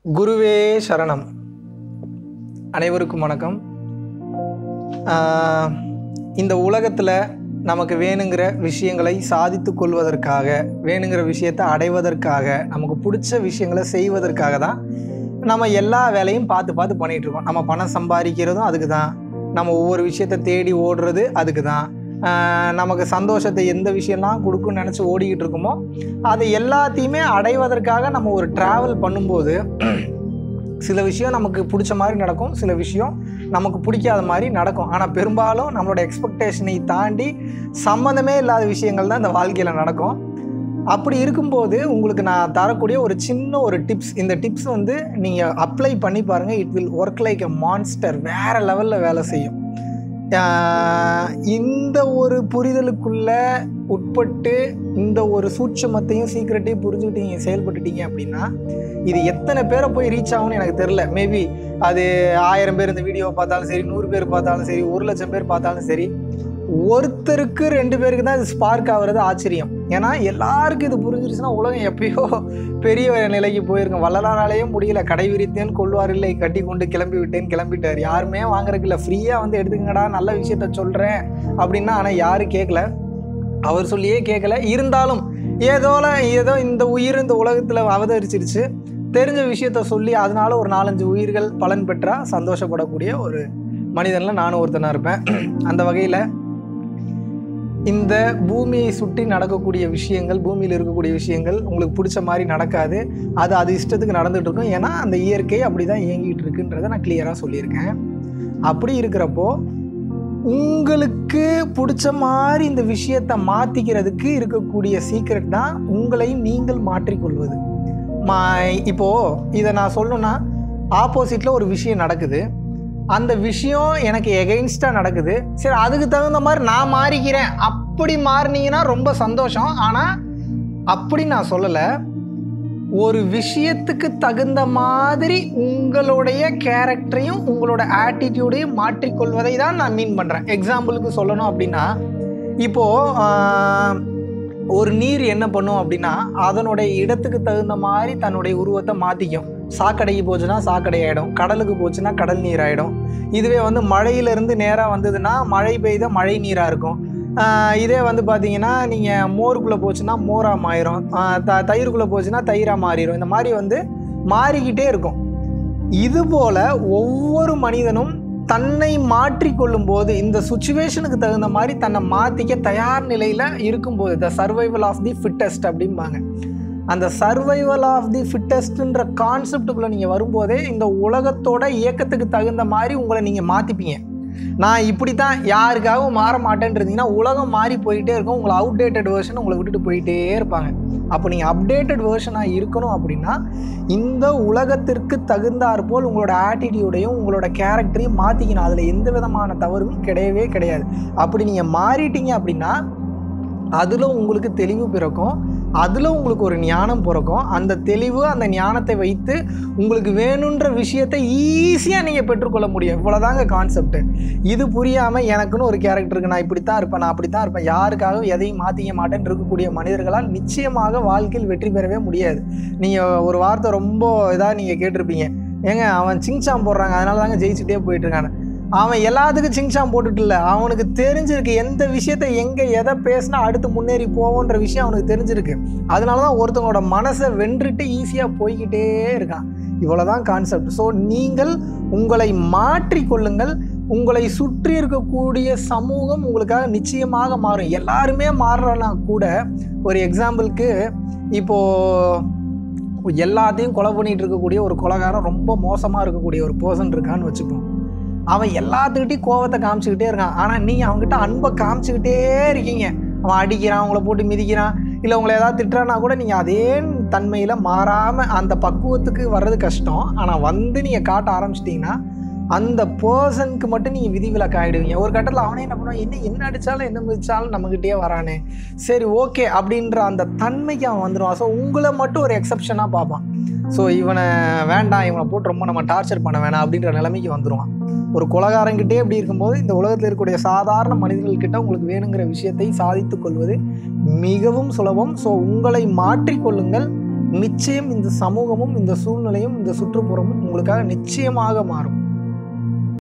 குருவே சரணம் அனைவருக்கும் வணக்கம் ஆஹ், இந்த உலகத்தில் நமக்கு வேணுங்கிற விஷயங்களை சாதித்து கொள்வதற்காக வேணுங்கிற விஷயத்தை அடைவதற்காக நமக்கு பிடிச்ச விஷயங்களை செய்வதற்காக தான் நம்ம எல்லா வேலையும் பார்த்து பார்த்து பண்ணிகிட்டு இருக்கோம் நம்ம பணம் சம்பாதிக்கிறதும் அதுக்கு தான் நம்ம ஒவ்வொரு விஷயத்தை தேடி ஓடுறது அதுக்கு தான் ஆஹ், நமக்கு சந்தோஷத்தை எந்த விஷயம்லாம் கொடுக்குன்னு நினச்சி ஓடிக்கிட்டு இருக்கோமோ அது எல்லாத்தையுமே அடைவதற்காக நம்ம ஒரு ட்ராவல் பண்ணும்போது சில விஷயம் நமக்கு பிடிச்ச மாதிரி நடக்கும் சில விஷயம் நமக்கு பிடிக்காத மாதிரி நடக்கும் ஆனால் பெரும்பாலும் நம்மளோட எக்ஸ்பெக்டேஷனை தாண்டி சம்மந்தமே இல்லாத விஷயங்கள் தான் இந்த வாழ்க்கையில் நடக்கும் அப்படி இருக்கும்போது உங்களுக்கு நான் தரக்கூடிய ஒரு சின்ன ஒரு டிப்ஸ் இந்த டிப்ஸ் வந்து நீங்கள் அப்ளை பண்ணி பாருங்கள் it will work like a monster வேறு லெவலில் வேலை செய்யும் ஆஹ் இந்த ஒரு புரிதலுக்குள்ள உட்பட்டு இந்த ஒரு சூட்சமத்தையும் சீக்கிரட்டையும் புரிஞ்சுக்கிட்டு நீங்கள் செயல்பட்டுட்டீங்க அப்படின்னா இது எத்தனை பேரை போய் ரீச் ஆகும்னு எனக்கு தெரில மேபி அது ஆயிரம் பேர் இந்த வீடியோவை பார்த்தாலும் சரி நூறு பேர் பார்த்தாலும் சரி ஒரு லட்சம் பேர் பார்த்தாலும் சரி ஒருத்தருக்கு ரெண்டு பேருக்கு தான் இது ஸ்பார்க் ஆகுறது ஆச்சரியம் ஏன்னா எல்லாருக்கும் இது புரிஞ்சிருச்சுன்னா உலகம் எப்பயோ பெரிய நிலைக்கு போயிருக்கும் வள்ளலாராலேயே முடியல கடை விரித்தேன் கொள்வார் இல்லை கட்டி கொண்டு கிளம்பி விட்டேன் கிளம்பிட்டார் யாருமே வாங்குறதுக்கு இல்லை ஃப்ரீயாக வந்து எடுத்துக்கங்கடா நல்ல விஷயத்த சொல்கிறேன் அப்படின்னா ஆனால் யாரும் கேட்கல அவர் சொல்லியே கேட்கல இருந்தாலும் ஏதோல ஏதோ இந்த உயிர் இந்த உலகத்தில் அவதரிச்சிருச்சு தெரிஞ்ச விஷயத்த சொல்லி அதனால ஒரு நாலஞ்சு உயிர்கள் பலன் பெற்றா சந்தோஷப்படக்கூடிய ஒரு மனிதனில் நானும் ஒருத்தனாக இருப்பேன் அந்த வகையில் இந்த பூமியை சுற்றி நடக்கக்கூடிய விஷயங்கள் பூமியில் இருக்கக்கூடிய விஷயங்கள் உங்களுக்கு பிடிச்ச மாதிரி நடக்காது அது அது இஷ்டத்துக்கு நடந்துட்டு இருக்கும் ஏன்னா அந்த இயற்கை அப்படி தான் இயங்கிட்டு இருக்குன்றதை நான் கிளியராக சொல்லியிருக்கேன் அப்படி இருக்கிறப்போ உங்களுக்கு பிடிச்ச மாதிரி இந்த விஷயத்தை மாற்றிக்கிறதுக்கு இருக்கக்கூடிய சீக்ரெட் தான் உங்களை நீங்கள் மாற்றிக்கொள்வது மா இப்போது இதை நான் சொல்லணும்னா ஆப்போசிட்டில் ஒரு விஷயம் நடக்குது அந்த விஷயம் எனக்கு எகெயின்ஸ்டாக நடக்குது சரி அதுக்கு தகுந்த மாதிரி நான் மாறிக்கிறேன் அப்படி மாறினீங்கன்னா ரொம்ப சந்தோஷம் ஆனால் அப்படி நான் சொல்லலை ஒரு விஷயத்துக்கு தகுந்த மாதிரி உங்களுடைய கேரக்டரையும் உங்களோட ஆட்டிடியூடையும் மாற்றிக்கொள்வதை தான் நான் மீன் பண்ணுறேன் எக்ஸாம்பிளுக்கு சொல்லணும் அப்படின்னா இப்போது ஒரு நீர் என்ன பண்ணும் அப்படின்னா அதனுடைய இடத்துக்கு தகுந்த மாதிரி தன்னுடைய உருவத்தை மாற்றிக்கும் சாக்கடைக்கு போச்சுன்னா சாக்கடை ஆகிடும் கடலுக்கு போச்சுன்னா கடல் நீர் ஆகிடும் இதுவே வந்து மழையிலேருந்து நேராக வந்ததுன்னா மழை பெய்த மழை நீராக இருக்கும் ஆஹ் இதே வந்து பார்த்தீங்கன்னா நீங்கள் மோருக்குள்ளே போச்சுன்னா மோராக மாறிடும் ஆஹ் த தயிருக்குள்ளே போச்சுன்னா தயிராக மாறிடும் இந்த மாதிரி வந்து மாறிக்கிட்டே இருக்கும் இதுபோல் ஒவ்வொரு மனிதனும் தன்னை மாற்றிக்கொள்ளும் போது இந்த சுச்சுவேஷனுக்கு தகுந்த மாதிரி தன்னை மாற்றிக்க தயார் நிலையில் இருக்கும்போது the survival of the fittest அப்படிம்பாங்க அந்த சர்வைவல் ஆஃப் தி ஃபிட்டஸ்ட்ன்ற கான்செப்டுக்குள்ளே நீங்கள் வரும்போதே இந்த உலகத்தோட இயக்கத்துக்கு தகுந்த மாதிரி உங்களை நீங்கள் மாற்றிப்பீங்க நான் இப்படி தான் யாருக்காகவும் மாற மாட்டேன்னு இருந்தீங்கன்னா உலகம் மாறி போயிட்டே இருக்கும் உங்களை அவுடேட்டட் வேர்ஷன் உங்களை விட்டுட்டு போயிட்டே இருப்பாங்க அப்போ நீங்கள் அப்டேட்டட் வேர்ஷனாக இருக்கணும் அப்படின்னா இந்த உலகத்திற்கு தகுந்தாற்போல் உங்களோட ஆட்டிடியூடையும் உங்களோட கேரக்டரையும் மாற்றிக்கணும் அதில் எந்த விதமான தவறும் கிடையவே கிடையாது அப்படி நீங்கள் மாறிட்டீங்க அப்படின்னா அதில் உங்களுக்கு தெளிவு பிறக்கும் அதில் உங்களுக்கு ஒரு ஞானம் பிறக்கும் அந்த தெளிவு அந்த ஞானத்தை வைத்து உங்களுக்கு வேணுன்ற விஷயத்தை ஈஸியாக நீங்கள் பெற்றுக்கொள்ள முடியும் இவ்வளோதாங்க கான்செப்ட் இது புரியாமல் எனக்குன்னு ஒரு கேரக்டருக்கு நான் இப்படி தான் இருப்பேன் நான் அப்படி தான் இருப்பேன் யாருக்காகவும் எதையும் மாற்றிக்க மாட்டேன்னு இருக்கக்கூடிய மனிதர்களால் நிச்சயமாக வாழ்க்கையில் வெற்றி பெறவே முடியாது நீங்கள் ஒரு வார்த்தை ரொம்ப இதாக நீங்கள் கேட்டிருப்பீங்க ஏங்க அவன் சிங்சாம் போடுறாங்க அதனால தாங்க ஜெயிச்சுட்டே போயிட்டு இருக்கானு அவன் எல்லாத்துக்கும் சிங்சாம் போட்டுட்டு இல்லை அவனுக்கு தெரிஞ்சிருக்கு எந்த விஷயத்தை எங்கே எதை பேசினா அடுத்து முன்னேறி போவோன்ற விஷயம் அவனுக்கு தெரிஞ்சிருக்கு அதனால தான் ஒருத்தவங்களோட மனசை வென்றுட்டு ஈஸியாக போய்கிட்டே இருக்கான் இவ்வளோதான் கான்செப்ட் ஸோ நீங்கள் உங்களை மாற்றிக்கொள்ளுங்கள் உங்களை சுற்றி இருக்கக்கூடிய சமூகம் உங்களுக்காக நிச்சயமாக மாறும் எல்லாருமே மாறுறனா கூட ஒரு எக்ஸாம்பிளுக்கு இப்போது எல்லாத்தையும் கொலை பண்ணிட்டு இருக்கக்கூடிய ஒரு கொலைகாரன் ரொம்ப மோசமாக இருக்கக்கூடிய ஒரு பர்சன் இருக்கான்னு வச்சுப்போம் அவன் எல்லாத்துக்கிட்டையும் கோவத்தை காமிச்சிக்கிட்டே இருக்கான் ஆனால் நீங்கள் அவங்ககிட்ட அன்பை காமிச்சிக்கிட்டே இருக்கீங்க அவன் அடிக்கிறான் உங்களை போட்டு மிதிக்கிறான் இல்லை உங்களை ஏதாவது திட்டுறானா கூட நீங்கள் அதே தன்மையில் மாறாமல் அந்த பக்குவத்துக்கு வர்றது கஷ்டம் ஆனால் வந்து நீங்கள் காட்ட ஆரம்பிச்சிட்டிங்கன்னா அந்த பர்சனுக்கு மட்டும் நீங்கள் விதிவிலக்கு ஆகிடுவீங்க ஒரு கட்டத்தில் அவனே என்ன பண்ணுவான் என்ன என்ன அடித்தாலும் என்ன மிதிச்சாலும் நம்மக்கிட்டே வரானே சரி ஓகே அப்படின்ற அந்த தன்மைக்கு அவன் வந்துடுவான் ஸோ உங்களை மட்டும் ஒரு எக்ஸப்ஷனாக பார்ப்பான் ஸோ இவனை வேண்டாம் இவனை போட்டு ரொம்ப நம்ம டார்ச்சர் பண்ண வேணாம் அப்படின்ற நிலைமைக்கு வந்துடுவான் ஒரு கொலகாரங்கிட்டே இப்படி இருக்கும்போது இந்த உலகத்தில் இருக்கக்கூடிய சாதாரண மனிதர்கள்கிட்ட உங்களுக்கு வேணுங்கிற விஷயத்தை சாதித்து கொள்வது மிகவும் சுலபம் ஸோ உங்களை மாற்றிக்கொள்ளுங்கள் நிச்சயம் இந்த சமூகமும் இந்த சூழ்நிலையும் இந்த சுற்றுப்புறமும் உங்களுக்காக நிச்சயமாக மாறும்